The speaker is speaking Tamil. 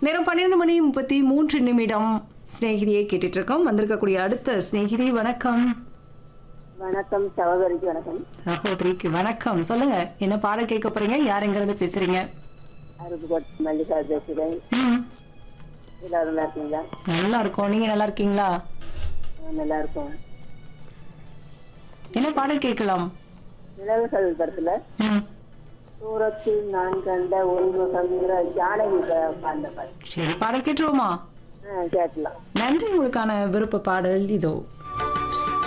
நேரம் பன்னிரண்டு மணி முப்பத்தி மூன்று நிமிடம் சிநேகிதியை கேட்டுட்டு இருக்கோம் வந்திருக்கக்கூடிய அடுத்த சிநேகிதி வணக்கம் வணக்கம் சகோதரிக்கு வணக்கம் சகோதரிக்கு வணக்கம் சொல்லுங்க என்ன பாடல் கேட்க போறீங்க யார் எங்கிருந்து பேசுறீங்க அருப்புக்கோட்டை மல்லிகா பேசுகிறேன் ம், எல்லாரும் நல்லா இருக்கீங்களா நல்லா இருக்கோம் நீங்க நல்லா இருக்கீங்களா நான் நல்லா இருக்கோம் என்ன பாடல் கேட்கலாம் நிலவுகள் படத்துல ம், தூரத்தில் நான் கண்ட ஒருமுகங்கிற ஜானகி ப- பாடின பாட்டு சரி பாடல் கேட்டுருவோமா ஆ, கேட்கலாம் நன்றி உங்களுக்கான விருப்ப பாடல் இதோ